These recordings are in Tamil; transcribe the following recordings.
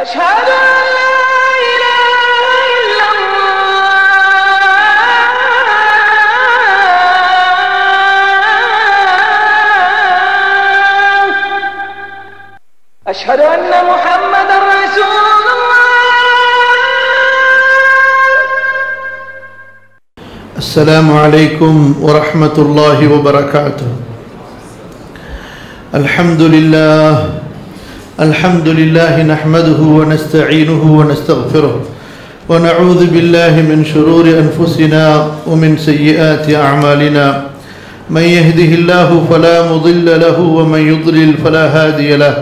أشهد أن لا إله إلا الله أشهد أن محمدا رسول الله السلام عليكم ورحمة الله وبركاته الحمد لله الحمد لله نحمده ونستعينه ونستغفره ونعوذ بالله من شرور أنفسنا ومن سيئات أعمالنا من يهده الله فلا مضل له ومن يضلل فلا هادي له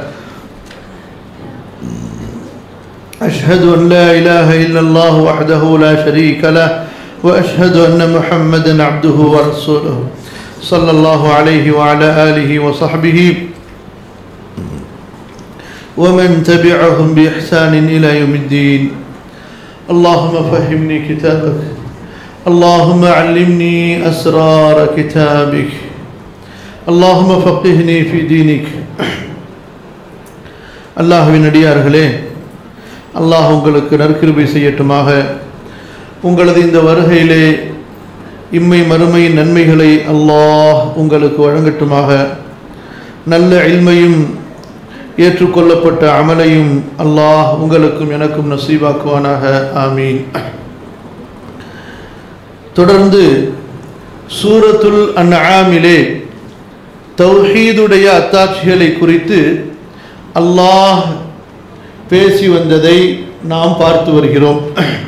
أشهد أن لا إله إلا الله وحده لا شريك له وأشهد أن محمدا عبده ورسوله صلى الله عليه وعلى آله وصحبه ومن تبعهم بإحسان إلى يوم الدين اللهم فهمني كتابك اللهم علمني أسرار كتابك اللهم فقهني في دينك அல்லாஹுவின் அடியார்களே அல்லாஹ் உங்களுக்கு நற்கிருபை செய்யட்டுமாக உங்களது இந்த வருகையிலே இம்மை மறுமை நன்மைகளை அல்லாஹ் உங்களுக்கு வழங்கட்டுமாக நல்ல இல்மையும் ஏற்றுக்கொள்ளப்பட்ட அமலையும் அல்லாஹ் உங்களுக்கும் எனக்கும் நசீபாக்குவானாக ஆமீன் தொடர்ந்து சூரத்துல் அன்ஆமிலே தௌஹீதுடைய அத்தாட்சிகளை குறித்து அல்லாஹ் பேசி வந்ததை நாம் பார்த்து வருகிறோம்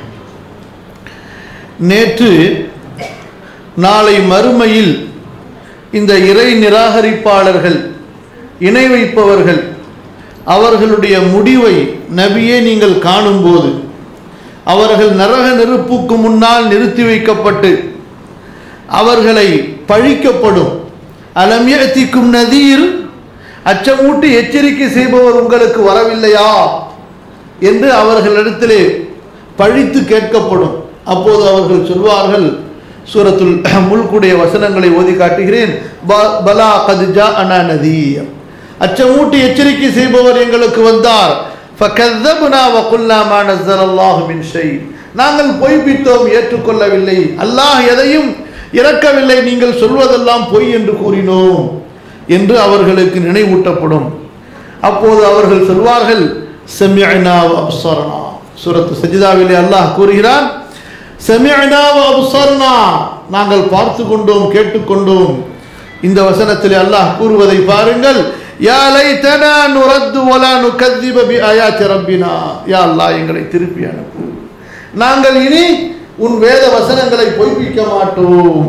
நேற்று நாளை மறுமையில் இந்த இறை நிராகரிப்பாளர்கள் இணை வைப்பவர்கள் அவர்களுடைய முடிவை நபியே நீங்கள் காணும்போது அவர்கள் நரக நெருப்புக்கு முன்னால் நிறுத்தி வைக்கப்பட்டு அவர்களை பழிக்கப்படும் அலமியத்திக்கும் நதியில் அச்சமூட்டி எச்சரிக்கை செய்பவர் உங்களுக்கு வரவில்லையா என்று அவர்களிடத்திலே பழித்து கேட்கப்படும் அப்போது அவர்கள் சொல்வார்கள் சூரத்துல் முல்குடைய வசனங்களை ஓதி காட்டுகிறேன் ப- பலா கதுஜா அனா நதி அச்சமூட்டி எச்சரிக்கை செய்பவர் எங்களுக்கு வந்தார் فَكَذَّبْنَا وَقُلْنَا مَا نَزَّلَ اللَّهُ مِنْ شَيْءٍ நாங்கள் பொய்ப்பித்தோம் ஏற்றுக்கொள்ளவில்லை அல்லாஹ் எதையும் இறக்கவில்லை நீங்கள் சொல்வதெல்லாம் பொய் என்று கூறினோம் என்று அவர்களுக்கு நினைவூட்டப்படும் அப்போது அவர்கள் சொல்வார்கள் செமியனா அப்சரணா சூரத்து சஜிதாவிலே அல்லாஹ் கூறுகிறான் செமியனா அப்சரணா நாங்கள் பார்த்து கொண்டோம் கேட்டுக்கொண்டோம் இந்த வசனத்திலே அல்லாஹ் கூறுவதை பாருங்கள் யா லைத்தனா நுரத்து வலா நுகத்திப பி ஆயாத்தி ரப்பினா யா அல்லாஹ் எங்களை திருப்பி அனுப்பு நாங்கள் இனி உன் வேத வசனங்களை பொய்ப்பிக்க மாட்டோம்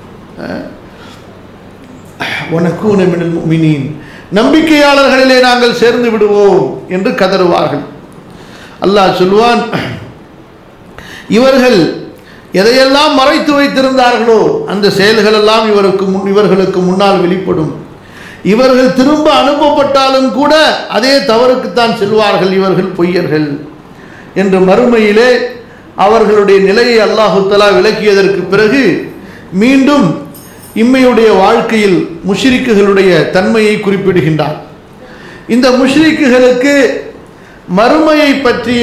உனக்கூன மினல் முஃமினீன் நம்பிக்கையாளர்களிலே நாங்கள் சேர்ந்து விடுவோம் என்று கதறுவார்கள் அல்லாஹ் சொல்வான் இவர்கள் எதையெல்லாம் மறைத்து வைத்திருந்தார்களோ அந்த செயல்கள் எல்லாம் இவருக்கு முன் இவர்களுக்கு முன்னால் வெளிப்படும் இவர்கள் திரும்ப அனுப்பப்பட்டாலும் கூட அதே தவறுக்குத்தான் செல்வார்கள் இவர்கள் பொய்யர்கள் என்று மறுமையிலே அவர்களுடைய நிலையை அல்லாஹு தலா விளக்கியதற்கு பிறகு மீண்டும் இம்மையுடைய வாழ்க்கையில் முஷ்ரிக்குகளுடைய தன்மையை குறிப்பிடுகின்றார் இந்த முஷ்ரிக்குகளுக்கு மறுமையை பற்றிய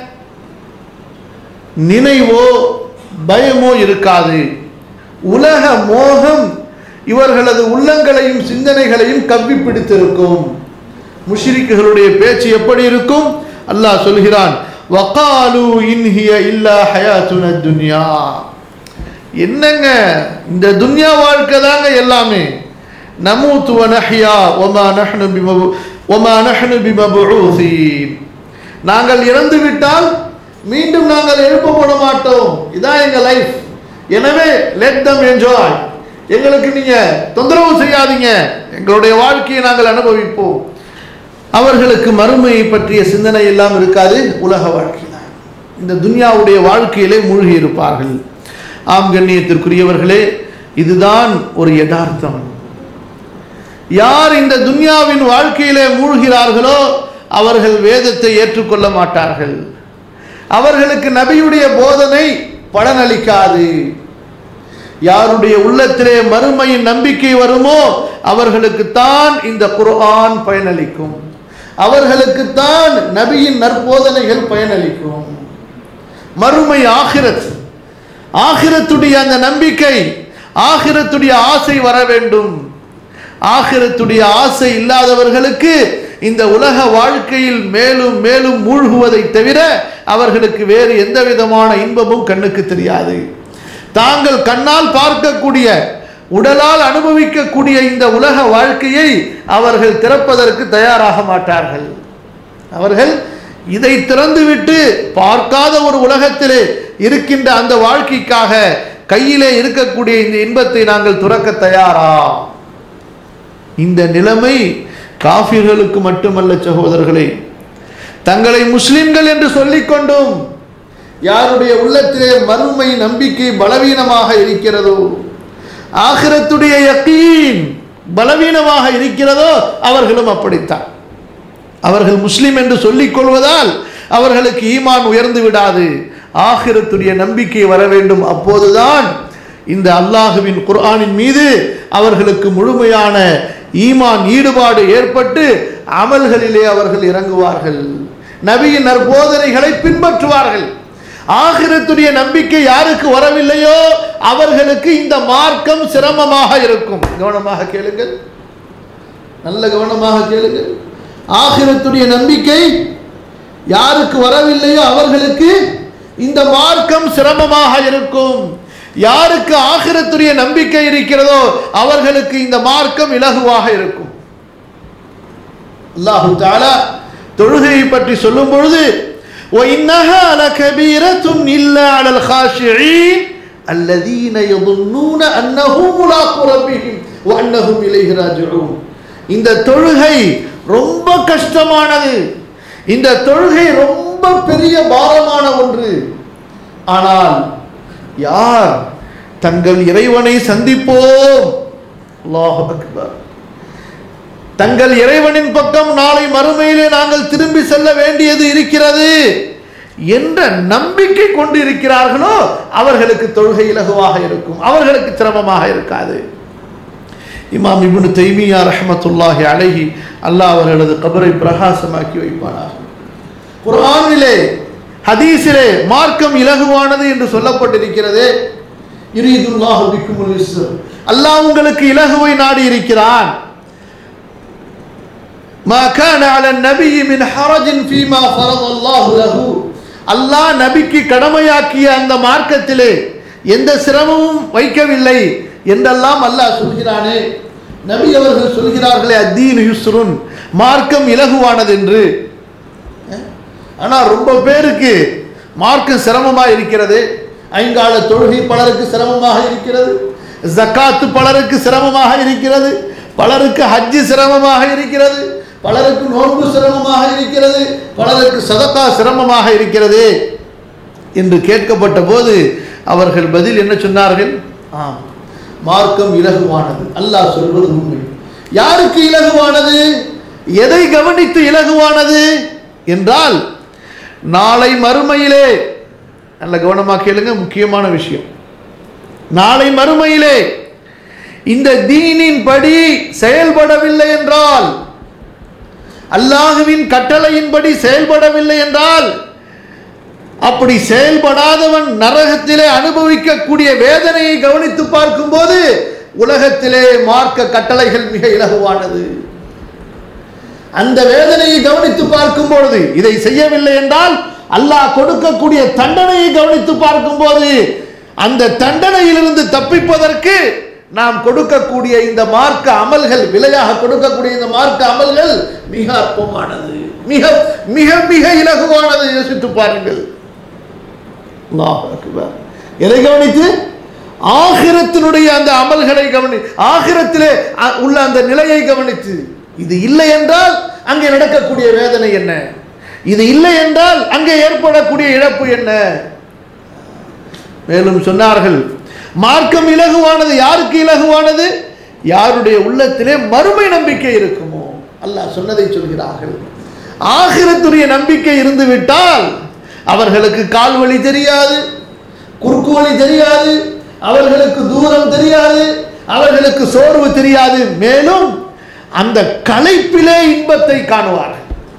நினைவோ பயமோ இருக்காது உலக மோகம் இவர்களது உள்ளங்களையும் சிந்தனைகளையும் கவ்வி பிடித்திருக்கும் முஷ்ரிக்குகளுடைய பேச்சு எப்படி இருக்கும் அல்லாஹ் சொல்கிறான் வகாலு இன்ஹிய இல்லா ஹயாத்துன துன்யா என்னங்க இந்த துன்யா வாழ்க்கை தாங்க எல்லாமே நமூத்து வ நஹ்யா ஒமா நஹ்னு பிமபு ஒமா நஹ்னு பிமபுஊசீன் நாங்கள் இறந்து விட்டால் மீண்டும் நாங்கள் எழுப்பப்பட மாட்டோம் இதான் எங்க லைஃப் எனவே லெட் தம் என்ஜாய் எங்களுக்கு நீங்க தொந்தரவு செய்யாதீங்க எங்களுடைய வாழ்க்கையை நாங்கள் அனுபவிப்போம் அவர்களுக்கு மறுமையை பற்றிய சிந்தனை எல்லாம் இருக்காது உலக வாழ்க்கை தான் இந்த துன்யாவுடைய வாழ்க்கையிலே மூழ்கி இருப்பார்கள் ஆம் கண்ணியத்திற்குரியவர்களே இதுதான் ஒரு யதார்த்தம் யார் இந்த துன்யாவின் வாழ்க்கையிலே மூழ்கிறார்களோ அவர்கள் வேதத்தை ஏற்றுக்கொள்ள மாட்டார்கள் அவர்களுக்கு நபியுடைய போதனை பலனளிக்காது யாருடைய உள்ளத்திலே மறுமையின் நம்பிக்கை வருமோ அவர்களுக்கு தான் இந்த குர்ஆன் பயனளிக்கும் அவர்களுக்குத்தான் நபியின் நற்போதனைகள் பயனளிக்கும் மறுமை ஆகிரத் ஆகிரத்துடைய அந்த நம்பிக்கை ஆகிரத்துடைய ஆசை வர வேண்டும் ஆகிரத்துடைய ஆசை இல்லாதவர்களுக்கு இந்த உலக வாழ்க்கையில் மேலும் மேலும் மூழ்குவதை தவிர அவர்களுக்கு வேறு எந்த விதமான இன்பமும் கண்ணுக்கு தெரியாது தாங்கள் கண்ணால் பார்க்கக்கூடிய உடலால் அனுபவிக்கக்கூடிய இந்த உலக வாழ்க்கையை அவர்கள் திறப்பதற்கு தயாராக மாட்டார்கள் அவர்கள் இதை திறந்துவிட்டு பார்க்காத ஒரு உலகத்திலே இருக்கின்ற அந்த வாழ்க்கைக்காக கையிலே இருக்கக்கூடிய இந்த இன்பத்தை நாங்கள் துறக்க தயாரா இந்த நிலைமை காஃபிர்களுக்கு மட்டுமல்ல சகோதரர்களே தங்களை முஸ்லிம்கள் என்று சொல்லிக்கொண்டும் யாருடைய உள்ளத்திலே மறுமை நம்பிக்கை பலவீனமாக இருக்கிறதோ ஆகிரத்துடைய யக்கீன் பலவீனமாக இருக்கிறதோ அவர்களும் அப்படித்தான் அவர்கள் முஸ்லிம் என்று சொல்லிக் கொள்வதால் அவர்களுக்கு ஈமான் உயர்ந்து விடாது ஆகிரத்துடைய நம்பிக்கை வர வேண்டும் அப்போதுதான் இந்த அல்லாஹுவின் குர்ஆனின் மீது அவர்களுக்கு முழுமையான ஈமான் ஈடுபாடு ஏற்பட்டு அமல்களிலே அவர்கள் இறங்குவார்கள் நபியின் நற்போதனைகளை பின்பற்றுவார்கள் ஆகிரத்துடைய நம்பிக்கை யாருக்கு வரவில்லையோ அவர்களுக்கு இந்த மார்க்கம் சிரமமாக இருக்கும் கவனமாக கேளுங்கள் நல்ல கவனமாக கேளுங்கள் ஆகிரத்துடைய நம்பிக்கை யாருக்கு வரவில்லையோ அவர்களுக்கு இந்த மார்க்கம் சிரமமாக இருக்கும் யாருக்கு ஆகிரத்துடைய நம்பிக்கை இருக்கிறதோ அவர்களுக்கு இந்த மார்க்கம் இலகுவாக இருக்கும் அல்லாஹு தாலா தொழுகையை பற்றி சொல்லும் பொழுது وَإِنَّهَا لَكَبِيرَةٌ إِلَّا عَلَى الْخَاشِعِينَ الَّذِينَ يَظُنُّونَ أَنَّهُمْ مُلَاقُو رَبِّهِمْ وَأَنَّهُمْ إِلَيْهِ راجعون இந்த தொழுகை ரொம்ப கஷ்டமானது இந்த தொழுகை ரொம்ப பெரிய பாரமான ஒன்று ஆனால் யார் தங்கள் இறைவனை சந்திப்போம் அல்லாஹ் அக்பர் தங்கள் இறைவனின் பக்கம் நாளை மறுமையிலே நாங்கள் திரும்பி செல்ல வேண்டியது இருக்கிறது என்ற நம்பிக்கை கொண்டு இருக்கிறார்களோ அவர்களுக்கு தொழுகை இலகுவாக இருக்கும் அவர்களுக்கு சிரமமாக இருக்காது இமாம் இப்னு தைமியா ரஹமத்துல்லாஹி அலைஹி அல்லாஹ் அவர்களது கபரை பிரகாசமாக்கி வைப்பானாக குர்ஆனிலே ஹதீஸிலே மார்க்கம் இலகுவானது என்று சொல்லப்பட்டிருக்கிறது யுரீதுல்லாஹு பிக்குமுல் இஸ்ர் அல்லாஹ் உங்களுக்கு இலகுவை நாடி இருக்கிறான் ما كان على النبي من حرج فيما فرض الله له அல்லாஹ் நபிக்கு கடமையாக்கிய அந்த மார்க்கத்திலே எந்த சிரமமும் வைக்கவில்லை என்றெல்லாம் அல்லாஹ் சொல்கிறானே நபி அவர்கள் சொல்கிறார்களே அத்தீன் யுஸ்ருன் மார்க்கம் இலகுவானது என்று ஆனால் ரொம்ப பேருக்கு மார்க்கம் சிரமமாக இருக்கிறது ஐங்கால தொழுகை பலருக்கு சிரமமாக இருக்கிறது ஜக்காத்து பலருக்கு சிரமமாக இருக்கிறது பலருக்கு ஹஜ்ஜு சிரமமாக இருக்கிறது பலருக்கு நோன்பு சிரமமாக இருக்கிறது பலருக்கு சதக்கா சிரமமாக இருக்கிறது என்று கேட்கப்பட்ட போது அவர்கள் பதில் என்ன சொன்னார்கள் ஆம் மார்க்கம் இலகுவானது அல்லாஹ் சொல்வது உண்மை யாருக்கு இலகுவானது எதை கவனித்து இலகுவானது என்றால் நாளை மறுமையிலே நல்ல கவனமாக கேளுங்க முக்கியமான விஷயம் நாளை மறுமையிலே இந்த தீனின் படி செயல்படவில்லை என்றால் அல்லாஹுவின் கட்டளையின்படி செயல்படவில்லை என்றால் அப்படி செயல்படாதவன் நரகத்திலே அனுபவிக்கக்கூடிய வேதனையை கவனித்து பார்க்கும்போது உலகத்திலே மார்க்க கட்டளைகள் மிக இலகுவானது அந்த வேதனையை கவனித்து பார்க்கும் பொழுது இதை செய்யவில்லை என்றால் அல்லாஹ் கொடுக்கக்கூடிய தண்டனையை கவனித்து பார்க்கும்போது அந்த தண்டனையிலிருந்து தப்பிப்பதற்கு நாம் கொடுக்கக்கூடிய இந்த மார்க்க அமல்கள் விலையாக கொடுக்கக்கூடிய இந்த மார்க்க அமல்கள் மிக அற்பமானது மிக மிக மிக இலகுவானது யோசித்து பாருங்கள் அல்லாஹ் அக்பர். எதை கவனித்து ஆகிரத்தினுடைய அந்த அமல்களை கவனி ஆகிரத்திலே அ- உள்ள அந்த நிலையை கவனித்து இது இல்லை என்றால் அங்கே நடக்கக்கூடிய வேதனை என்ன இது இல்லை என்றால் அங்கே ஏற்படக்கூடிய இழப்பு என்ன மேலும் சொன்னார்கள் மார்க்கம் இலகுவானது யாருக்கு இலகுவானது யாருடைய உள்ளத்திலே மறுமை நம்பிக்கை இருக்குமோ அல்லாஹ் சொன்னதை சொல்கிறார்கள் ஆகிரத்துடைய நம்பிக்கை இருந்து விட்டால் அவர்களுக்கு கால் வலி தெரியாது குறுக்கு வலி தெரியாது அவர்களுக்கு தூரம் தெரியாது அவர்களுக்கு சோர்வு தெரியாது மேலும் அந்த களைப்பிலே இன்பத்தை காணுவார்கள்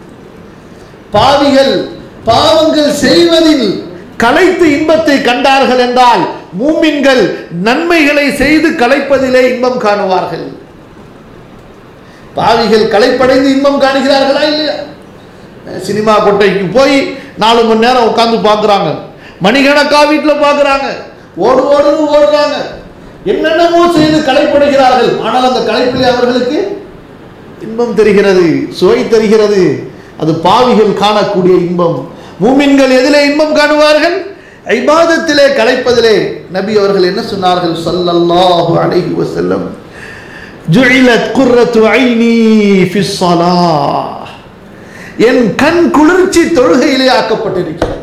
பாவிகள் பாவங்கள் செய்வதில் கலைத்து இன்பத்தை கண்டார்கள் என்றால் மூமின்கள் நன்மைகளை செய்து கலைப்பதிலே இன்பம் காணுவார்கள் பாவிகள் கலைப்படைந்து இன்பம் காணுகிறார்களா இல்லையா சினிமா கொட்டைக்கு போய் நாலு மணி நேரம் உட்காந்து பார்க்குறாங்க மணிக்கணக்கா வீட்டில் பார்க்குறாங்க ஓடு ஓடுன்னு ஓடுறாங்க என்னென்னமோ செய்து கலைப்படுகிறார்கள் ஆனால் அந்த கலைப்பிலே அவர்களுக்கு இன்பம் தெரிகிறது சுவை தெரிகிறது அது பாவிகள் காணக்கூடிய இன்பம் மூமின்கள் எதிலே இன்பம் காணுவார்கள் ஐபாதத்திலே கலைப்பதிலே நபி அவர்கள் என்ன சொன்னார்கள் ஸல்லல்லாஹு அலைஹி வஸல்லம் ஜுஇலத் குர்ரத்து ஐனி ஃபிஸ் ஸலாஹ் என் கண் குளிர்ச்சி தொழுகையிலே ஆக்கப்பட்டிருக்கிறது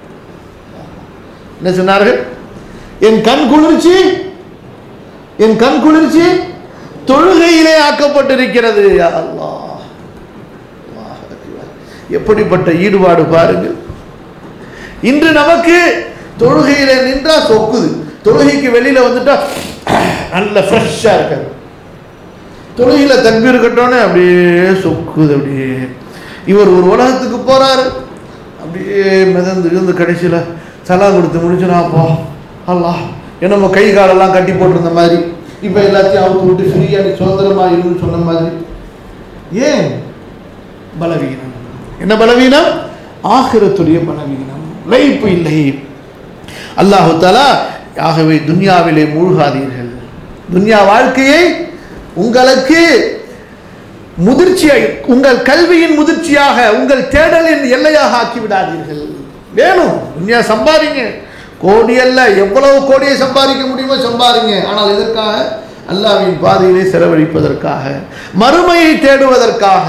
என்ன சொன்னார்கள் என் கண் குளிர்ச்சி என் கண் குளிர்ச்சி தொழுகையிலே ஆக்கப்பட்டிருக்கிறது யா அல்லாஹ் அல்லாஹ் அக்பர். எப்படிப்பட்ட ஈடுபாடு பாருங்கள் இன்று நமக்கு தொழுகையில நின்றா சொக்குது தொழுகைக்கு வெளியில வந்துட்டா நல்ல ஃப்ரெஷ்ஷா இருக்காது தொழுகையில தக்பீர் கட்டோன்னே அப்படியே சொக்குது அப்படியே இவர் ஒரு உலகத்துக்கு போறாரு அப்படியே மிதந்து இருந்து கடைசியில் சலாம் கொடுத்து முடிச்சுனாப்பா அல்லாஹ் ஏன்னா நம்ம கை காலெல்லாம் கட்டி போட்டிருந்த மாதிரி இப்போ எல்லாத்தையும் அவுத்து விட்டு ஃப்ரீயாக நீ சுதந்திரமா இருன்னு சொன்ன மாதிரி ஏன் பலவீனம் என்ன பலவீனம் ஆகிரத்துடைய பலவீனம் லைப்பு இல்லை அல்லாஹு தாலா ஆகவே துன்யாவிலே மூழ்காதீர்கள் துன்யா வாழ்க்கையை உங்களுக்கு முதிர்ச்சியை உங்கள் கல்வியின் முதிர்ச்சியாக உங்கள் தேடலின் எல்லையாக ஆக்கி விடாதீர்கள் வேணும் துன்யா சம்பாதிங்க கோடி அல்ல எவ்வளவு கோடியை சம்பாதிக்க முடியுமோ சம்பாதிங்க ஆனால் எதற்காக அல்லாவின் பாதையிலே செலவழிப்பதற்காக மறுமையை தேடுவதற்காக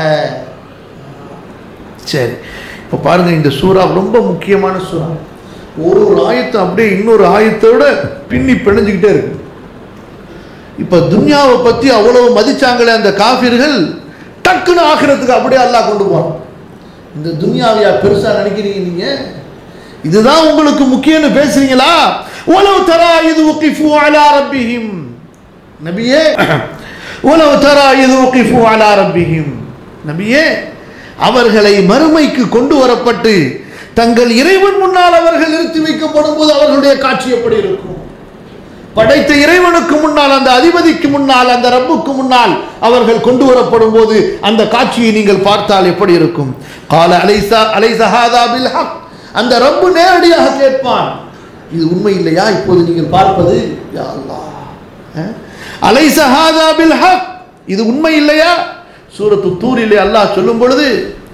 சரி இப்போ பாருங்க இந்த சூறா ரொம்ப முக்கியமான சூறா ஒரு ஒரு ஆயத்தை அப்படியே இன்னொரு ஆயத்தோட பின்னி பிணைஞ்சுக்கிட்டே இருக்கு இப்ப துன்யாவை பத்தி அவ்வளவு மதிச்சாங்களே அந்த காஃபிர்கள் டக்குன்னு ஆகிறதுக்கு அப்படியே அல்லாஹ் கொண்டு போறான் இந்த துன்யாவையா பெருசா நினைக்கிறீங்க நீங்க இதுதான் உங்களுக்கு முக்கியம்னு பேசுறீங்களா உலவு தரா இது உக்கிஃபு அலா ரப்பிஹிம் நபியே உலவு தரா இது உக்கிஃபு அலா ரப்பிஹிம் நபியே அவர்களை மறுமைக்கு கொண்டு வரப்பட்டு தங்கள் இறைவன் முன்னால் அவர்கள் நிறுத்தி வைக்கப்படும் போது அவர்களுடைய காட்சி எப்படி இருக்கும் படைத்த இறைவனுக்கு முன்னால் அந்த அதிபதிக்கு முன்னால் அந்த ரப்புக்கு முன்னால் அவர்கள் கொண்டு வரப்படும் போது அந்த காட்சியை நீங்கள் பார்த்தால் எப்படி இருக்கும் கால அலைசா அலைசஹாதா பில் ஹக் அந்த ரப்பு நேரடியாக கேட்பான் இது உண்மை இல்லையா இப்போது நீங்கள் பார்ப்பது யா அல்லாஹ் அஹ்? அலைசஹாதா பில் ஹக் இது உண்மை இல்லையா சூரத்து தூரிலே அல்லாஹ் சொல்லும் பொழுது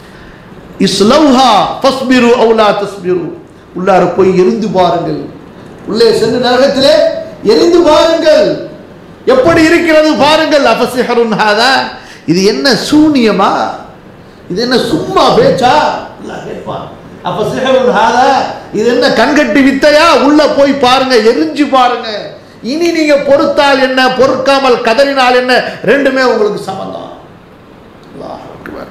இஸ்லௌஹா ஃபஸ்பிரு அவுலா தஸ்பிரு உள்ளார போய் எரிந்து பாருங்கள் உள்ளே சென்று நரகத்திலே எரிந்து பாருங்கள் எப்படி இருக்கிறது பாருங்கள் அபசிஹருன் ஹாதா இது என்ன சூனியமா இது என்ன சும்மா பேச்சா அல்லாஹ் கேட்பான் அபசிஹருன் ஹாதா இது என்ன கண்கட்டி வித்தையா உள்ள போய் பாருங்க எரிஞ்சு பாருங்க இனி நீங்க பொறுத்தால் என்ன பொறுக்காமல் கதறினால் என்ன ரெண்டுமே உங்களுக்கு சமந்தான் அல்லாஹ் அக்பர்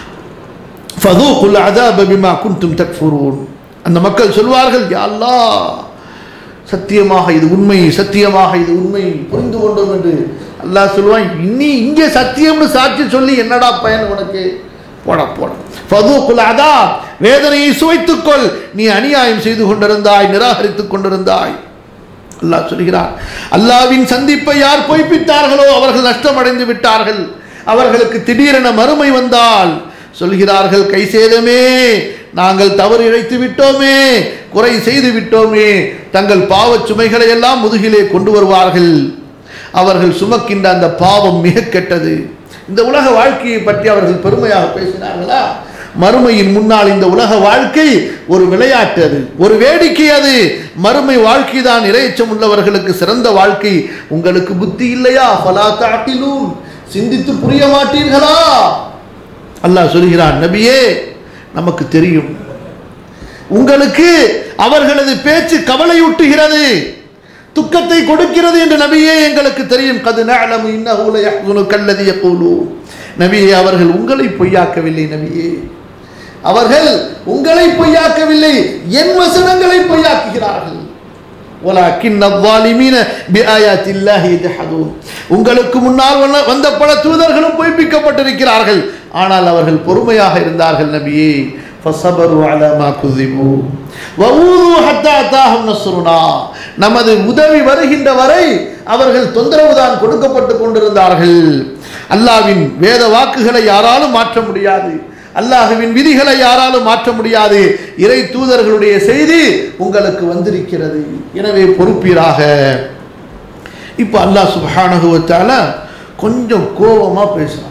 ஃபதூகுல் அதாப பிமா குன்தும் தக்ஃபுரூன் அந்த மக்கள் சொல்வார்கள் யா அல்லாஹ் சத்தியமாக இது உண்மை சத்தியமாக இது உண்மை புரிந்து கொண்டோம் என்று அல்லாஹ் சொல்லுவான் இனி இங்கே சத்தியம்னு சாட்சி சொல்லி என்னடா பயன் உனக்கு போட போட ஃபதூகுல் அதாப் வேதனையை சுவைத்துக்கொள் நீ அநியாயம் செய்து கொண்டிருந்தாய் நிராகரித்துக் கொண்டிருந்தாய் அல்லாஹ் சொல்கிறார் அல்லாவின் சந்திப்பை யார் பொய்ப்பித்தார்களோ அவர்கள் நஷ்டமடைந்து விட்டார்கள் அவர்களுக்கு திடீரென மறுமை வந்தால் சொல்கிறார்கள் கை சேதமே நாங்கள் தவறு இழைத்து விட்டோமே குறை செய்து விட்டோமே தங்கள் பாவச் சுமைகளை எல்லாம் முதுகிலே கொண்டு வருவார்கள் அவர்கள் சுமக்கின்ற அந்த பாவம் மிக கெட்டது இந்த உலக வாழ்க்கையை பற்றி அவர்கள் பெருமையாக பேசினார்களா மறுமையின் முன்னால் இந்த உலக வாழ்க்கை ஒரு விளையாட்டு அது ஒரு வேடிக்கை அது மறுமை வாழ்க்கை தான் இறையச்சம் உள்ளவர்களுக்கு சிறந்த வாழ்க்கை உங்களுக்கு புத்தி இல்லையா பலா தாட்டிலும் சிந்தித்து புரிய மாட்டீர்களா அல்லாஹ் சொல்கிறான் நபியே நமக்கு தெரியும் உங்களுக்கு அவர்களது பேச்சு கவலையூட்டுகிறது துக்கத்தை கொடுக்கிறது என்று நபியே எங்களுக்கு தெரியும் கது நஅலமு இன்னஹு லயஹ்ஸுனுக அல்லதி யகூலூன் நபியே அவர்கள் உங்களை பொய்யாக்கவில்லை நபியே அவர்கள் உங்களை பொய்யாக்கவில்லை என் வசனங்களை பொய்யாக்குகிறார்கள் وَلَكِنَّ الظَّالِمِينَ بِآيَاتِ اللَّهِ يَجْحَدُونَ உங்களுக்கு முன்னால் வந்த- வந்த பல தூதர்களும் பொய்ப்பிக்கப்பட்டிருக்கிறார்கள் ஆனால் அவர்கள் பொறுமையாக இருந்தார்கள் நபியே فصبروا على ما كذبوا وأوذوا حتى أتاهم نصرنا நமது உதவி வருகின்ற வரை அவர்கள் தொந்தரவு தான் கொடுக்கப்பட்டு கொண்டிருந்தார்கள் அல்லாவின் வேத வாக்குகளை யாராலும் மாற்ற முடியாது அல்லாஹுவின் விதிகளை யாராலும் மாற்ற முடியாது இறை தூதர்களுடைய செய்தி உங்களுக்கு வந்திருக்கிறது எனவே பொறுப்பீராக இப்போ அல்லாஹ் சுபஹானகுவத்தால கொஞ்சம் கோபமா பேசுறான்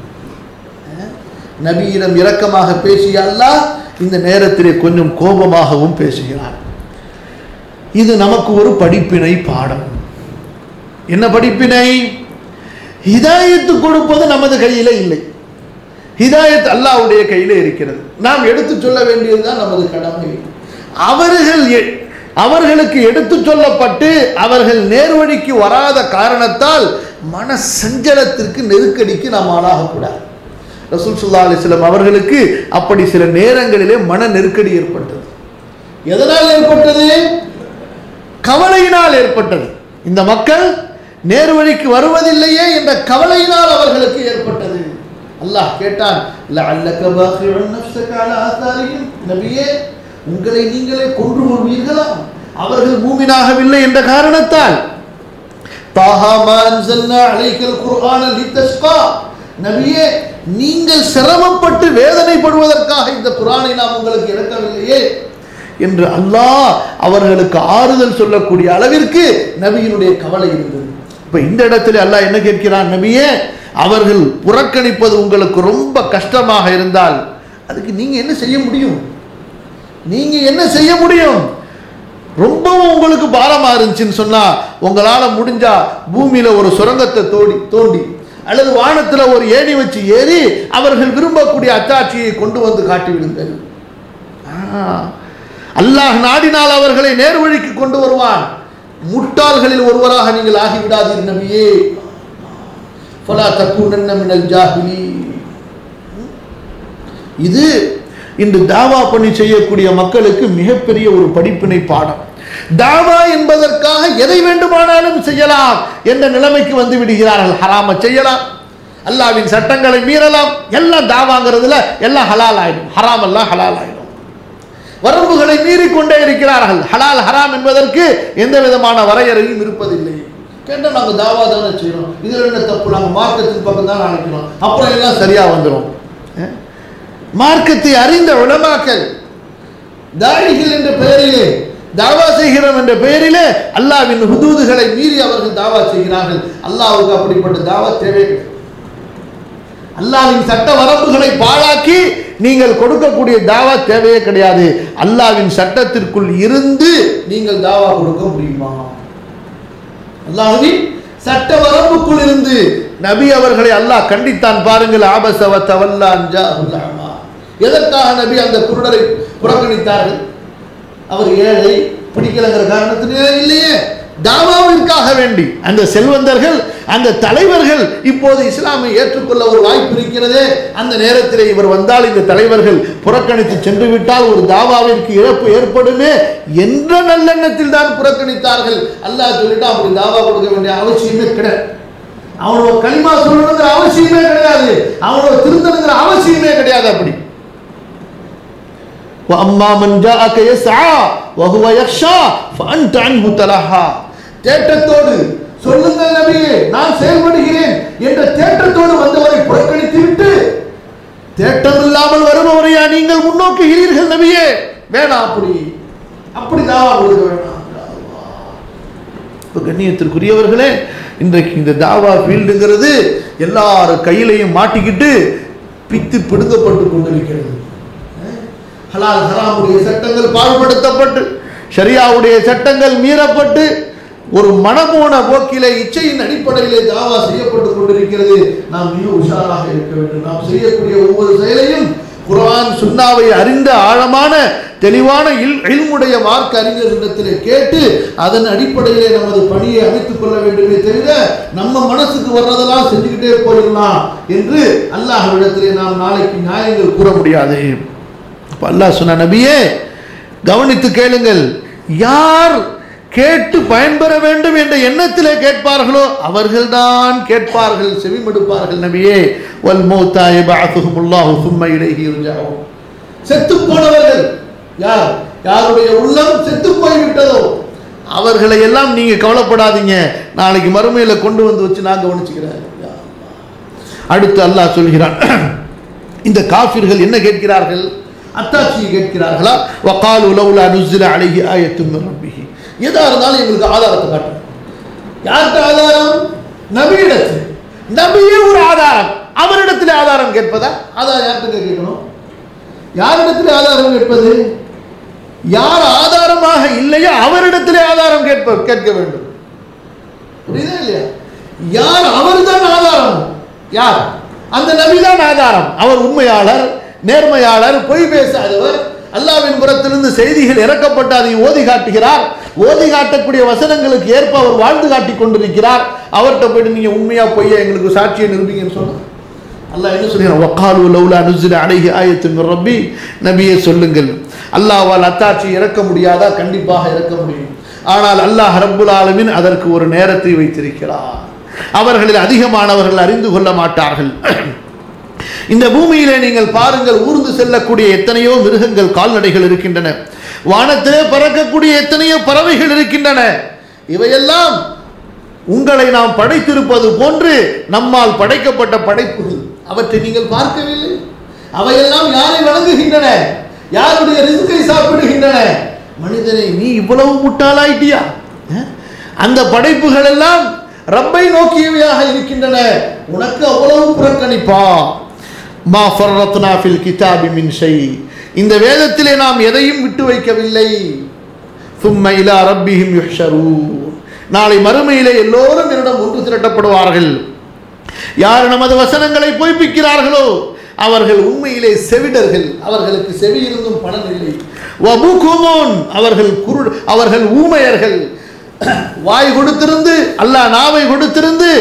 நபியிடம் இரக்கமாக பேசிய அல்லாஹ் இந்த நேரத்திலே கொஞ்சம் கோபமாகவும் பேசுகிறான் இது நமக்கு ஒரு படிப்பினை பாடம் என்ன படிப்பினை ஹிதாயத்து கொடுப்பது நமது கையில இல்லை ஹிதாயத் அல்லாஹ்வுடைய கையில இருக்கிறது நாம் எடுத்து சொல்ல வேண்டியதுதான் நமது கடமை அவர்கள் எ- அவர்களுக்கு எடுத்து சொல்லப்பட்டு அவர்கள் நேர்வழிக்கு வராத காரணத்தால் மன சஞ்சலத்திற்கு நெருக்கடிக்கு நாம் ஆளாகக்கூடாது ரசூல் சுல்லா அலிஸ்லாம் அவர்களுக்கு அப்படி சில நேரங்களிலே மன நெருக்கடி ஏற்பட்டது எதனால் ஏற்பட்டது கவலையினால் ஏற்பட்டது இந்த மக்கள் நேர்வழிக்கு வருவதில்லையே என்ற கவலையினால் அவர்களுக்கு ஏற்பட்டது அல்லாஹ் கேட்டான் லஅல்லக பாகிஉன் நஃப்ஸக அலா ஆதாரிஹிம் நபியே உங்களை நீங்களே கொன்று கொள்வீர்களா அவர்கள் மூமினாகவில்லை என்ற காரணத்தால் தாஹா மா அன்சல்னா அலைக்கல் குர்ஆன லித்தஸ்கா நபியே நீங்கள் சிரமப்பட்டு வேதனைப்படுவதற்காக இந்த குர்ஆனை நாம் உங்களுக்கு இறக்கவில்லையே என்று அல்லாஹ் அவர்களுக்கு ஆறுதல் சொல்லக்கூடிய அளவிற்கு நபியினுடைய கவலை இருந்தது இப்ப இந்த இடத்துல அல்லாஹ் என்ன கேட்கிறான் நபியே அவர்கள் புறக்கணிப்பது உங்களுக்கு ரொம்ப கஷ்டமாக இருந்தால் அதுக்கு நீங்க என்ன செய்ய முடியும் நீங்க என்ன செய்ய முடியும் ரொம்பவும் உங்களுக்கு பாரமா இருந்துச்சுன்னு சொன்னா உங்களால முடிஞ்சா பூமியில ஒரு சுரங்கத்தை தோண்டி தோண்டி அல்லது வானத்துல ஒரு ஏணி வச்சு ஏறி அவர்கள் விரும்பக்கூடிய அத்தாட்சியை கொண்டு வந்து காட்டி விடுங்கள் ஆ, அல்லாஹ் நாடினால் அவர்களை நேர்வழிக்கு கொண்டு வருவான் முட்டாள்களில் ஒருவராக நீங்கள் ஆகிவிடாதீர் நபியே ஃபலா தக்கூனன்ன மினல் ஜாஹிலி இது இன்று தாவா பணி செய்யக்கூடிய மக்களுக்கு மிகப்பெரிய ஒரு படிப்பினை பாடம் தாவா என்பதற்காக எதை வேண்டுமானாலும் செய்யலாம் என்ற நிலைமைக்கு வந்து விடுகிறார்கள் ஹராம செய்யலாம் அல்லாவின் சட்டங்களை மீறலாம் எல்லாம் தாவாங்கிறதுல எல்லாம் ஹலால் ஆயிடும் ஹராம் எல்லாம் ஹலால் ஆயிடும் வரம்புகளை மீறிக்கொண்டே இருக்கிறார்கள் ஹலால் ஹராம் என்பதற்கு எந்த விதமான வரையறையும் இருப்பதில்லை கேட்டால் நாங்கள் தாவா தானே செய்யறோம் இதில் என்ன தப்பு நாங்கள் மார்க்கத்தின் பக்கம் தான் நினைக்கிறோம் அப்புறம் எல்லாம் சரியா வந்துடும் அஹ்? மார்க்கத்தை அறிந்த உலமாக்கள் தாழிகள் என்ற பெயரிலே தாவா செய்கிறோம் என்ற பெயரிலே அல்லாவின் ஹுதூதுகளை மீறி அவர்கள் தாவா செய்கிறார்கள் அல்லாஹ்வுக்கு அப்படிப்பட்ட தாவா தேவை கிடையாது. அல்லாவின் சட்ட வரம்புகளை பாழாக்கி நீங்கள் கொடுக்கக்கூடிய தாவா தேவையே கிடையாது அல்லாவின் சட்டத்திற்குள் இருந்து நீங்கள் தாவா கொடுக்க முடியுமா அல்லாஹ்வின் சட்ட வரம்புக்குள் இருந்து நபி அவர்களை அல்லாஹ் கண்டித்தான் பாருங்கள் ஆபசவ தவல்லான் ஜாஹுல் அமா. எதற்காக நபி அந்த குருடரை புறக்கணித்தார்கள் அவர் ஏழை பிடிக்கலங்கிற காரணத்தினால இல்லையே தாவாவிற்காக வேண்டி அந்த செல்வந்தர்கள் அந்த தலைவர்கள் இப்போது இஸ்லாமை ஏற்றுக்கொள்ள ஒரு வாய்ப்பு இருக்கிறதே அந்த நேரத்தில் இவர் வந்தால் இந்த தலைவர்கள் புறக்கணித்து சென்று விட்டால் ஒரு தாவாவிற்கு இழப்பு ஏற்படுமே என்ற நல்லெண்ணத்தில் தான் புறக்கணித்தார்கள் அல்லாஹ் சொல்லிட்டு அப்படி தாவா கொடுக்க வேண்டிய அவசியமே கிடையாது அவனோட களிமா சொல்லணுங்கிற அவசியமே கிடையாது அவனோட திருந்தணுங்கிற அவசியமே கிடையாது அப்படி وأما من جاءك يسعى وهو يخشى فأنت عنه تلهى தேட்டத்தோடு சொல்லுங்கள் நபியே நான் செயல்படுகிறேன் என்ற தேட்டத்தோடு வந்தவரை புறக்கணித்து விட்டு தேட்டம் இல்லாமல் வருபவரையா நீங்கள் முன்னோக்குகிறீர்கள் நபியே வேணாம் அப்படி அப்படி தாவா கொடுக்க வேணாம் இப்போ கண்ணியத்திற்குரியவர்களே இன்றைக்கு இந்த தாவா ஃபீல்டுங்கிறது எல்லார் கையிலையும் மாட்டிக்கிட்டு பித்து பிடுங்கப்பட்டு கொண்டிருக்கிறது ஹலால் ஹராமுடைய சட்டங்கள் பாழ்படுத்தப்பட்டு ஷரியாவுடைய சட்டங்கள் மீறப்பட்டு ஒரு மனமோன போக்கிலே இச்சையின் அடிப்படையிலே தாவா செய்யப்பட்டு கொண்டிருக்கிறது நாம் மிக உஷாராக இருக்க வேண்டும் நாம் செய்யக்கூடிய ஒவ்வொரு செயலையும் குர்ஆன் சுன்னாவை அறிந்த ஆழமான தெளிவான இல் இல்முடைய மார்க்க அறிஞர்களிடத்திலே கேட்டு அதன் அடிப்படையிலே நமது பணியை அமைத்துக் கொள்ள வேண்டுமே தவிர நம்ம மனசுக்கு வர்றதெல்லாம் செஞ்சுக்கிட்டே போயிடலாம் என்று அல்லாஹ்விடத்திலே நாம் நாளைக்கு நியாயங்கள் கூற முடியாது அப்ப அல்லாஹ் சொன்ன நபியே கவனித்து கேளுங்கள் யார் கேட்டு பயன்பெற வேண்டும் என்ற எண்ணத்திலே கேட்பார்களோ அவர்கள்தான் கேட்பார்கள் செவிமடுப்பார்கள் நபியே வல் மௌத்தா யபஅதுஹுமுல்லாஹு சும்ம இலைஹி யுர்ஜஊன் செத்து போனவர்கள் யார் யாருடைய உள்ளம் செத்து போய்விட்டதோ அவர்களை எல்லாம் நீங்க கவலைப்படாதீங்க நாளைக்கு மறுமையில கொண்டு வந்து வச்சு நான் கவனிச்சுக்கிறேன் யா அல்லாஹ். அடுத்து அல்லாஹ் சொல்கிறான் இந்த காஃபிர்கள் என்ன கேட்கிறார்கள் அத்தாட்சியை கேட்கிறார்களா வகாலு லவுலா நுஸ்ஸில அலைஹி ஆயத்தும் மின் ரப்பிஹி எதா இருந்தாலும் எங்களுக்கு ஆதாரத்தை காட்டுங்க யார்கிட்ட ஆதாரம் நபியிடத்தில் நபியே ஒரு ஆதாரம் அவரிடத்தில் ஆதாரம் கேட்பதா ஆதாரம் யார்கிட்ட கேட்கணும் யாரிடத்தில் ஆதாரம் கேட்பது யார் ஆதாரமாக இல்லையோ அவரிடத்திலே ஆதாரம் கேட்ப கேட்க வேண்டும் புரியுதா இல்லையா யார் அவர்தான் ஆதாரம் யார் அந்த நபிதான் ஆதாரம் அவர் உண்மையாளர் நேர்மையாளர் பொய் பேசாதவர் அல்லாவின் புறத்திலிருந்து செய்திகள் இறக்கப்பட்டு அதை ஓதி காட்டுகிறார் ஓதி காட்டக்கூடிய வசனங்களுக்கு ஏற்ப அவர் வாழ்ந்து காட்டிக் கொண்டிருக்கிறார் அவர்கிட்ட போயிட்டு நீங்க உண்மையா பொய்யா எங்களுக்கு சாட்சியை நிரூபிங்கன்னு சொன்னா அல்லாஹ் என்ன சொல்கிறான் வக்காலு லவுலா நுஸ்ஸில அலைஹி ஆயத்தும் மின் ரப்பி நபியே சொல்லுங்கள் அல்லாஹ்வால் அத்தாட்சி இறக்க முடியாதா கண்டிப்பாக இறக்க முடியும் ஆனால் அல்லாஹ் ரப்புல் ஆலமீன் அதற்கு ஒரு நேரத்தை வைத்திருக்கிறார் அவர்களில் அதிகமானவர்கள் அறிந்து கொள்ள மாட்டார்கள் இந்த பூமியிலே நீங்கள் பாருங்கள் ஊர்ந்து செல்லக்கூடிய எத்தனையோ மிருகங்கள் கால்நடைகள் இருக்கின்றன வானத்திலே பறக்கக்கூடிய எத்தனையோ பறவைகள் இருக்கின்றன இவையெல்லாம் உங்களை நாம் படைத்திருப்பது போன்று நம்மால் படைக்கப்பட்ட படைப்புகள் அவற்றை நீங்கள் பார்க்கவில்லை அவையெல்லாம் யாரை வணங்குகின்றன யாருடைய ரிஸ்கை சாப்பிடுகின்றன மனிதனை நீ இவ்வளவு முட்டாளாயிட்டியா அஹ்? அந்த படைப்புகள் எல்லாம் ரப்பை நோக்கியவையாக இருக்கின்றன உனக்கு அவ்வளவு புறக்கணிப்பா மா ஃபர்ரத்னா ஃபில் கிதாபி மின் ஷை இந்த வேதத்திலே நாம் எதையும் விட்டு வைக்கவில்லை ثم إلى ربهم يحشرون நாளை மறுமையிலே எல்லோரும் என்னிடம் ஒன்று திரட்டப்படுவார்கள் யார் நமது வசனங்களை பொய்ப்பிக்கிறார்களோ அவர்கள் உண்மையிலே செவிடர்கள் அவர்களுக்கு செவி இருந்தும் பலன் இல்லை வபுகுமோன் அவர்கள் குருள் அவர்கள் ஊமையர்கள் வாய் கொடுத்திருந்து அல்லாஹ் நாவை கொடுத்திருந்து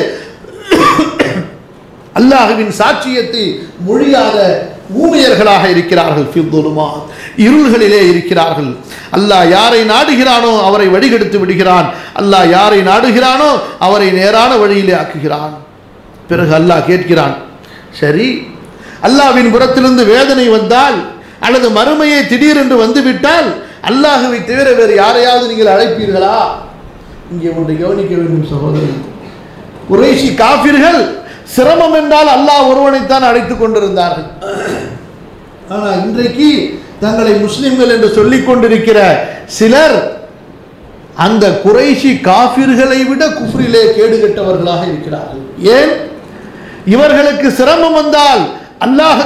அல்லாஹுவின் சாட்சியத்தை மொழியாத ஊமையர்களாக இருக்கிறார்கள் ஃபித்துலுமா இருள்களிலே இருக்கிறார்கள் அல்லாஹ் யாரை நாடுகிறானோ அவரை வழிகெடுத்து விடுகிறான் அல்லாஹ் யாரை நாடுகிறானோ அவரை நேரான வழியிலே ஆக்குகிறான் பிறகு அல்லாஹ் கேட்கிறான் சரி அல்லாஹ்வின் புறத்திலிருந்து வேதனை வந்தால் அல்லது மறுமையை திடீரென்று வந்துவிட்டால் அல்லாஹுவை தவிர வேறு யாரையாவது நீங்கள் அழைப்பீர்களா இங்கே ஒன்றை கவனிக்க வேண்டும் சகோதரர் குறைஷி காபிர்கள் சிரமம் என்றால் அல்லாஹ் ஒருவனைத்தான் அழைத்துக் கொண்டிருந்தார்கள் ஆனால் இன்றைக்கு தங்களை முஸ்லிம்கள் என்று சொல்லிக் கொண்டிருக்கிற சிலர் அந்த குறைஷி காபிர்களை விட குஃப்ரிலே கேடுகட்டவர்களாக இருக்கிறார்கள் ஏன் இவர்களுக்கு சிரமம் வந்தால் அல்லாஹ்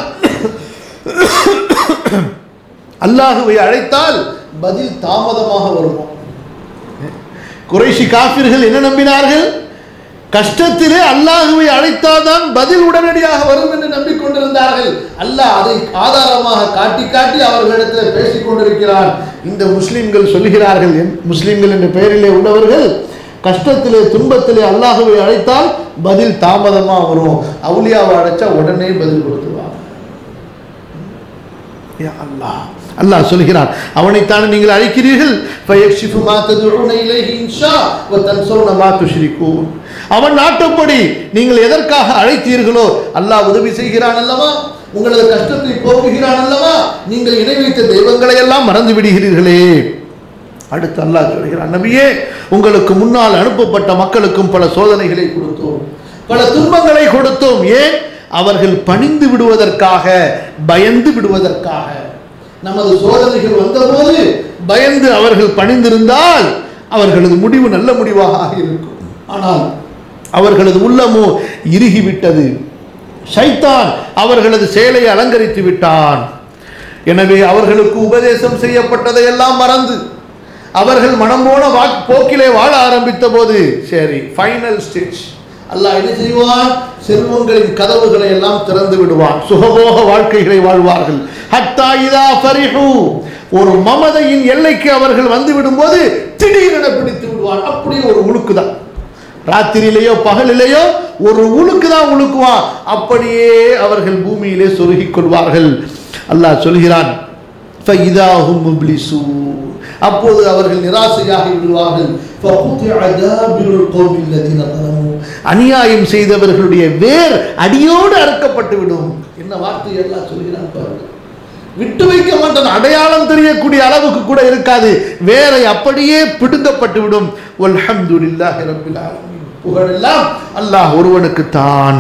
அல்லாஹுவை அழைத்தால் பதில் தாமதமாக வருமா குறைஷி காபிர்கள் என்ன நம்பினார்கள் கஷ்டத்திலே அல்லாஹுவை அழைத்தால்தான் பதில் உடனடியாக வரும் என்று நம்பிக்கொண்டிருந்தார்கள் அல்லாஹ் அதை ஆதாரமாக காட்டி காட்டி அவர்களிடத்தில் பேசிக் கொண்டிருக்கிறார் இந்த முஸ்லிம்கள் சொல்கிறார்கள் என் முஸ்லிம்கள் என்ற பெயரிலே உள்ளவர்கள் கஷ்டத்திலே துன்பத்திலே அல்லாஹுவை அழைத்தால் பதில் தாமதமா வரும் அவுலியாவை அழைச்சா உடனே பதில் கொடுத்துருவாங்க யா அல்லாஹ் அல்லாஹ் சொல்கிறான் அவனைத்தான் நீங்கள் அழைக்கிறீர்கள் فَيَكْشِفُ مَا تَدْعُونَ إِلَيْهِ إِنْ شَاءَ وَتَنْسَوْنَ مَا تُشْرِكُونَ அவன் நாட்டப்படி நீங்கள் எதற்காக அழைத்தீர்களோ அல்லாஹ் உதவி செய்கிறான் அல்லவா உங்களது கஷ்டத்தை போக்குகிறான் அல்லவா நீங்கள் இணை வைத்த தெய்வங்களை எல்லாம் மறந்து விடுகிறீர்களே அடுத்து அல்லாஹ் சொல்கிறான் நபியே உங்களுக்கு முன்னால் அனுப்பப்பட்ட மக்களுக்கும் பல சோதனைகளை கொடுத்தோம் பல துன்பங்களை கொடுத்தோம் ஏன் அவர்கள் பணிந்து விடுவதற்காக பயந்து விடுவதற்காக நமது சோதனைகள் வந்தபோது பயந்து அவர்கள் பணிந்திருந்தால் அவர்களது முடிவு நல்ல முடிவாக இருக்கும் ஆனால் அவர்களது உள்ளமோ இறுகிவிட்டது ஷைத்தான் அவர்களது செயலை அலங்கரித்து விட்டான் எனவே அவர்களுக்கு உபதேசம் செய்யப்பட்டதை எல்லாம் மறந்து அவர்கள் மனம் போன வா போக்கிலே வாழ ஆரம்பித்த போது சரி ஃபைனல் ஸ்டேஜ் அல்லாஹ் என்ன செய்வான் செல்வங்களின் கதவுகளை எல்லாம் திறந்து விடுவான் சுகபோக வாழ்க்கைகளை வாழ்வார்கள் ஹத்தா இதா ஃபரிஹு ஒரு மமதையின் எல்லைக்கு அவர்கள் வந்து விடும்போது திடீரென பிடித்து விடுவான் அப்படியே ஒரு உழுக்கு தான் ராத்திரியிலேயோ பகலிலேயோ ஒரு உழுக்கு தான் உழுக்குவான் அப்படியே அவர்கள் பூமியிலே சொருகிக் கொள்வார்கள் அல்லாஹ் சொல்கிறான் فَإِذَاهُمْ مُبْلِسُونَ அப்போது அவர்கள் நிராசையாகி விடுவார்கள் فَقُطِعَ دَابِرُ الْقَوْمِ الَّذِينَ ظَلَمُوا அநியாயம் செய்தவர்களுடைய வேர் அடியோடு அறுக்கப்பட்டு விடும் என்ன வார்த்தை எல்லாம் சொல்கிறான் பாருங்கள் விட்டு வைக்க மாட்டான் அடையாளம் தெரியக்கூடிய அளவுக்கு கூட இருக்காது வேரை அப்படியே பிடுங்கப்பட்டு விடும் வல்ஹம்துலில்லாஹி ரப்பில் ஆலமீன் புகழெல்லாம் அல்லாஹ் ஒருவனுக்கு தான்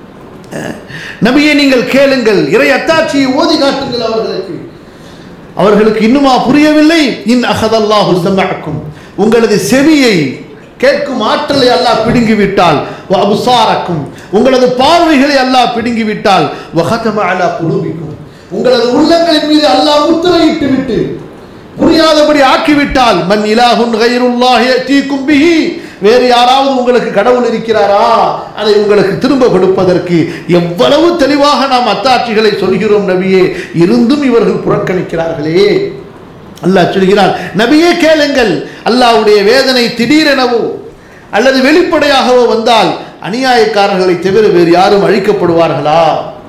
நபியே நீங்கள் கேளுங்கள் இறை அத்தாட்சியை ஓதி காட்டுங்கள் அவர்களுக்கு அவர்களுக்கு இன்னுமா புரியவில்லை இன் அகதல்லாஹு சமஅக்கும் உங்களது செவியை கேட்கும் ஆற்றலை அல்லாஹ் பிடுங்கி விட்டால் வ அபுசாரக்கும் உங்களது பார்வைகளை அல்லாஹ் பிடுங்கி விட்டால் வஹதம அலா குலூபிக்கும் உங்களது உள்ளங்களின் மீது அல்லாஹ் முத்திரையிட்டு விட்டு புரியாதபடி ஆக்கிவிட்டால் மன் இலாஹுன் கைருல்லாஹி யத்தீக்கும் பிஹி வேறு யாராவது உங்களுக்கு கடவுள் இருக்கிறாரா அதை உங்களுக்கு திரும்ப கொடுப்பதற்கு எவ்வளவு தெளிவாக நாம் அத்தாட்சிகளை சொல்கிறோம் நபியே இருந்தும் இவர்கள் புறக்கணிக்கிறார்களே அல்லாஹ் சொல்கிறான் நபியே கேளுங்கள் அல்லாஹ்வுடைய வேதனை திடீரெனவோ அல்லது வெளிப்படையாகவோ வந்தால் அநியாயக்காரர்களை தவிர வேறு யாரும் அழிக்கப்படுவார்களா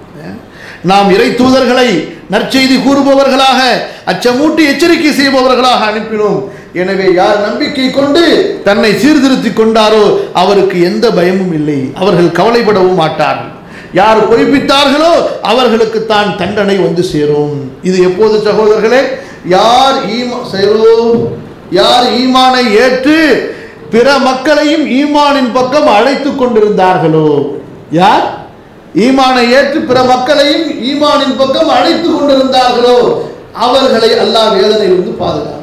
நாம் இறை தூதர்களை நற்செய்தி கூறுபவர்களாக அச்சமூட்டி எச்சரிக்கை செய்பவர்களாக அனுப்பினோம் எனவே யார் நம்பிக்கை கொண்டு தன்னை சீர்திருத்திக் கொண்டாரோ அவருக்கு எந்த பயமும் இல்லை அவர்கள் கவலைப்படவும் மாட்டார்கள் யார் பொய்ப்பித்தார்களோ அவர்களுக்கு தான் தண்டனை வந்து சேரும் இது எப்போது சகோதரர்களே யார் ஈமா சேரும் யார் ஈமானை ஏற்று பிற மக்களையும் ஈமானின் பக்கம் அழைத்து கொண்டிருந்தார்களோ யார் ஈமானை ஏற்று பிற மக்களையும் ஈமானின் பக்கம் அழைத்து கொண்டிருந்தார்களோ அவர்களை அல்லாஹ் வேதனையிலிருந்து பாதுகாப்பான்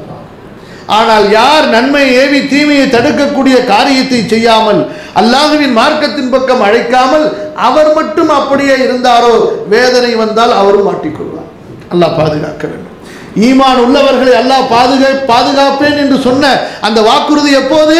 ஆனால் யார் நன்மை ஏவி தீமையை தடுக்கக்கூடிய காரியத்தை செய்யாமல் அல்லாஹுவின் மார்க்கத்தின் பக்கம் அழைக்காமல் அவர் மட்டும் அப்படியே இருந்தாரோ வேதனை வந்தால் அவரும் மாட்டிக்கொள்வார் அல்லாஹ் பாதுகாக்க வேண்டும் ஈமான் உள்ளவர்களை அல்லாஹ் பாதுகா பாதுகாப்பேன் என்று சொன்ன அந்த வாக்குறுதி எப்போது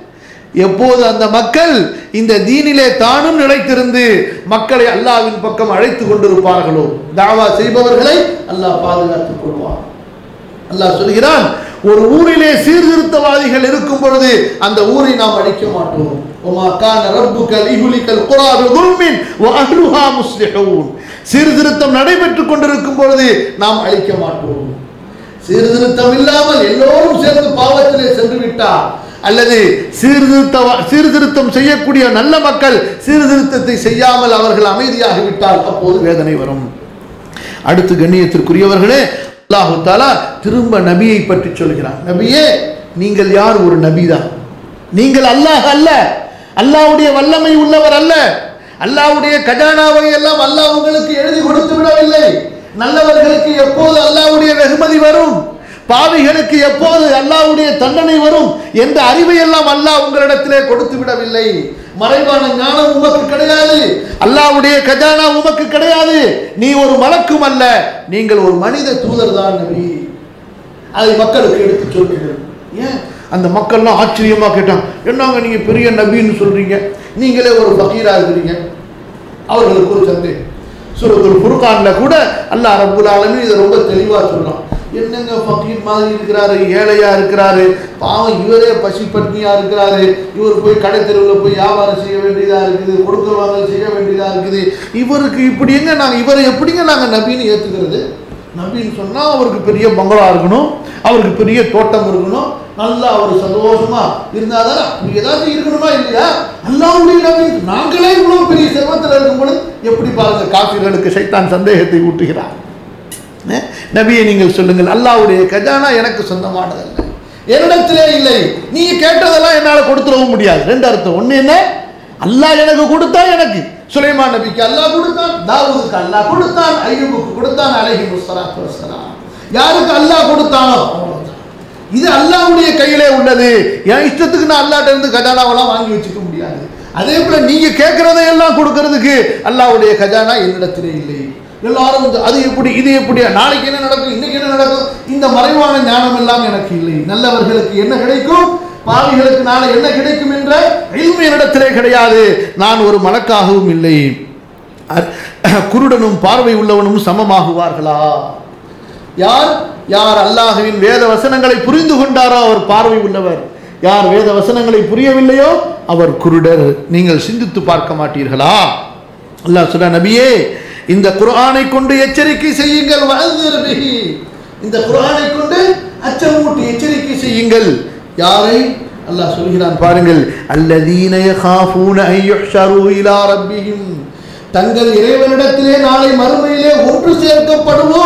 எப்போது அந்த மக்கள் இந்த தீனிலே தானும் நிலைத்திருந்து மக்களை அல்லாவின் பக்கம் அழைத்து கொண்டிருப்பார்களோ தாவா செய்பவர்களை அல்லாஹ் பாதுகாத்துக் கொள்வார் அல்லாஹ் சொல்கிறான் ஒரு ஊரிலே சீர்திருத்தவாதிகள் இருக்கும் பொழுது அந்த ஊரை நாம் அழிக்க மாட்டோம் وما كان ربك ليهلك القرى بظلم واهلها مصلحون சீர்திருத்தம் நடைபெற்றுக் கொண்டிருக்கும் பொழுது நாம் அழிக்க மாட்டோம் சீர்திருத்தம் இல்லாமல் எல்லோரும் சேர்ந்து பாவத்திலே சென்று விட்டார் அல்லது சீர்திருத்த சீர்திருத்தம் செய்யக்கூடிய நல்ல மக்கள் சீர்திருத்தத்தை செய்யாமல் அவர்கள் அமைதியாகிவிட்டால் அப்போது வேதனை வரும் அடுத்து கண்ணியத்திற்குரியவர்களே அல்லாஹு தாலா திரும்ப நபியை பற்றி சொல்கிறான் நபியே நீங்கள் யார் ஒரு நபிதான் நீங்கள் அல்லாஹ் அல்ல அல்லாஹ்வுடைய வல்லமை உள்ளவர் அல்ல அல்லாஹ்வுடைய கஜானாவை எல்லாம் அல்லாஹ் உங்களுக்கு எழுதி கொடுத்து விடவில்லை நல்லவர்களுக்கு எப்போது அல்லாஹ்வுடைய வெகுமதி வரும் பாவிகளுக்கு எப்போது அல்லாஹ்வுடைய தண்டனை வரும் என்ற அறிவை எல்லாம் அல்லாஹ் உங்களிடத்திலே கொடுத்து விடவில்லை மறைவான ஞானம் உமக்கு கிடையாது அல்லாஹ்வுடைய கஜானா உமக்கு கிடையாது நீ ஒரு மலக்கும் அல்ல நீங்கள் ஒரு மனித தூதர் தான் நபி அதை மக்களுக்கு எடுத்து சொல்லுங்கள் ஏன் அந்த மக்கள்லாம் ஆச்சரியமா கேட்டாங்க என்னங்க நீங்க பெரிய நபின்னு சொல்றீங்க நீங்களே ஒரு பகீரா இருக்கிறீங்க அவர்களுக்கு ஒரு சந்தேகம் சூரத்துல் ஃபுர்கான்ல கூட அல்லாஹ் ரப்புல் ஆலமீன் இதை ரொம்ப தெளிவா சொல்றான் என்னங்க ஃபக்கீர் மாதிரி இருக்கிறாரு ஏழையா இருக்கிறாரு பாவம் இவரே பசி பட்னியா இருக்கிறாரு இவர் போய் கடை தெருவில் போய் வியாபாரம் செய்ய வேண்டியதா இருக்குது கொடுக்கல் வாங்கல் செய்ய வேண்டியதா இருக்குது இவருக்கு இப்படி எங்க நாங்க இவரை எப்படிங்க நாங்க நபின்னு ஏத்துக்கிறது நபின்னு சொன்னா அவருக்கு பெரிய பங்களா இருக்கணும் அவருக்கு பெரிய தோட்டம் இருக்கணும் நல்லா அவர் சந்தோஷமா இருந்தாதான் அப்படி ஏதாச்சும் இருக்கணுமா இல்லையா அல்லாவுடைய நபி நாங்களே இவ்வளவு பெரிய செல்வத்தில் இருக்கும் பொழுது எப்படி பாருங்க காஃபிர்களுக்கு சைத்தான் சந்தேகத்தை ஊட்டுகிறார் அஹ், நபியை நீங்கள் சொல்லுங்கள் அல்லாவுடைய கஜானா எனக்கு சொந்தமானதல்ல என்னிடத்திலே இல்லை நீ கேட்டதெல்லாம் என்னால கொடுத்துடவும் முடியாது ரெண்டு அர்த்தம் ஒண்ணு என்ன அல்லாஹ் எனக்கு கொடுத்தா எனக்கு சுலைமான் நபிக்கு அல்லாஹ் கொடுத்தான் தாவூதுக்கு அல்லாஹ் கொடுத்தான் ஐயூபுக்கு கொடுத்தான் அலைஹி முஸ்ஸலாத்து வஸ்ஸலாம் யாருக்கு அல்லாஹ் கொடுத்தானோ அவ்வளவுதான். இது அல்லாஹ்வுடைய கையிலே உள்ளது என் இஷ்டத்துக்கு நான் அல்லாஹ்ட்ட இருந்து கஜானாவெல்லாம் வாங்கி வச்சுக்க முடியாது அதே போல நீங்க கேட்கறதை எல்லாம் கொடுக்கறதுக்கு அல்லாஹ்வுடைய கஜானா என்னிடத்திலே இல்லை எல்லாரும் வந்து அது எப்படி இது எப்படி நாளைக்கு என்ன நடக்கும் இன்னைக்கு என்ன நடக்கும் இந்த மறைவான ஞானம் எல்லாம் எனக்கு இல்லை நல்லவர்களுக்கு என்ன கிடைக்கும் பாவிகளுக்கு நாளை என்ன கிடைக்கும் என்ற இல்மு என்னிடத்திலே கிடையாது நான் ஒரு மலக்காகவும் இல்லை அ- குருடனும் பார்வை உள்ளவனும் சமமாகுவார்களா யார் யார் அல்லாஹுவின் வேத வசனங்களை புரிந்து கொண்டாரோ அவர் பார்வை உள்ளவர் யார் வேத வசனங்களை புரியவில்லையோ அவர் குருடர் நீங்கள் சிந்தித்து பார்க்க மாட்டீர்களா அல்லாஹ் சொல்ற நபியே இந்த குர்ஆனை கொண்டு எச்சரிக்கை செய்யுங்கள் வஅன்திர் பிஹி. இந்த குர்ஆனை கொண்டு அச்சமூட்டி எச்சரிக்கை செய்யுங்கள் யாரை அல்லாஹ் சொல்கிறான் பாருங்கள் அல்லதீன யகாஃபூன அன் யுஹ்ஷரு இலா ரப்பிஹிம் தங்கள் இறைவனிடத்திலே நாளை மறுமையிலே ஒன்று சேர்க்கப்படுவோம்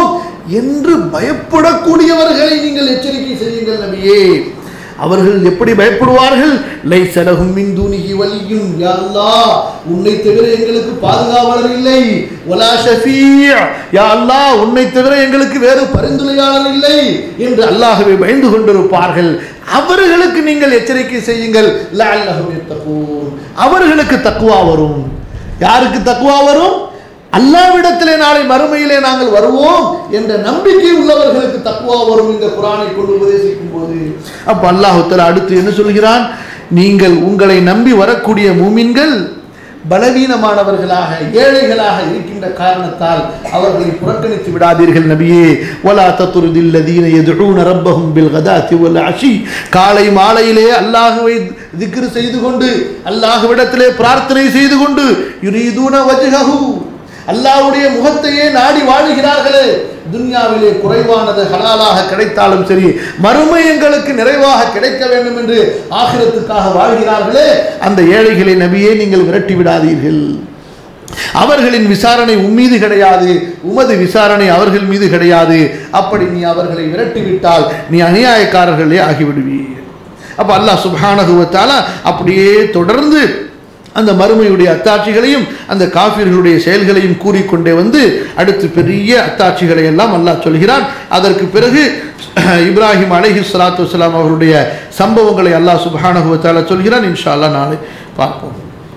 என்று பயப்படக்கூடியவர்களை நீங்கள் எச்சரிக்கை செய்யுங்கள் நபியே அவர்கள் எப்படி பயப்படுவார்கள் லைசலகும் மின் தூணிகி வலியும் யா அல்லாஹ் உன்னை தவிர எங்களுக்கு பாதுகாவலர் இல்லை வலா ஷஃபீ' யா அல்லாஹ் உன்னை தவிர எங்களுக்கு வேறு பரிந்துரையாளர் இல்லை என்று அல்லாஹ்வை பயந்து கொண்டிருப்பார்கள் அவர்களுக்கு நீங்கள் எச்சரிக்கை செய்யுங்கள் லஅல்லஹும் யத்தகூன் அவர்களுக்கு தக்குவா வரும் யாருக்கு தக்குவா வரும் அல்லாவிடத்திலே நாளை மறுமையிலே நாங்கள் வருவோம் என்ற நம்பிக்கை உள்ளவர்களுக்கு தக்குவா வரும் இந்த குரானை கொண்டு உபதேசிக்கும் போது அப்ப அல்லாஹு தஆலா அடுத்து என்ன சொல்கிறான் நீங்கள் உங்களை நம்பி வரக்கூடிய மூமின்கள் பலவீனமானவர்களாக ஏழைகளாக இருக்கின்ற காரணத்தால் அவர்களை புறக்கணித்து விடாதீர்கள் நபியே வலா தத்துருதில் லதீன யதுஊன ரப்பஹும் பில் கதாத்தி வல் அஷி காலை மாலையிலே அல்லாஹ்வை திக்ர் செய்து கொண்டு அல்லாஹ்விடத்திலே பிரார்த்தனை செய்து கொண்டு யுரீதுன வஜ்ஹஹு அல்லாஹ்வுடைய முகத்தையே நாடி வாழுகிறார்களே துன்யாவிலே குறைவானது ஹலாலாக கிடைத்தாலும் சரி மறுமை எங்களுக்கு நிறைவாக கிடைக்க வேண்டும் என்று ஆகிரத்துக்காக வாழ்கிறார்களே அந்த ஏழைகளை நபியே நீங்கள் விரட்டி விடாதீர்கள் அவர்களின் விசாரணை உம்மீது கிடையாது உமது விசாரணை அவர்கள் மீது கிடையாது அப்படி நீ அவர்களை விரட்டி விட்டால் நீ அநியாயக்காரர்களே ஆகிவிடுவீர் அப்ப அல்லாஹ் சுப்ஹானஹு வ தஆலா அப்படியே தொடர்ந்து அந்த மறுமையுடைய அத்தாட்சிகளையும் அந்த காஃபிர்களுடைய செயல்களையும் கூறிக்கொண்டே வந்து அடுத்து பெரிய அத்தாட்சிகளை எல்லாம் அல்லாஹ் சொல்கிறான் அதற்கு பிறகு இப்ராஹிம் அலைஹி ஸலாத்து வஸலாம் அவருடைய சம்பவங்களை அல்லாஹ் சுப்ஹானஹு வ தஆலா சொல்கிறான் இன்ஷா அல்லாஹ் நாளை பார்ப்போம்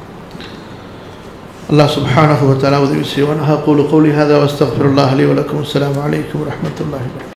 الله سبحانه وتعالى وذي سيوانا أقول قولي هذا واستغفر الله لي ولكم السلام عليكم ورحمة الله وبركاته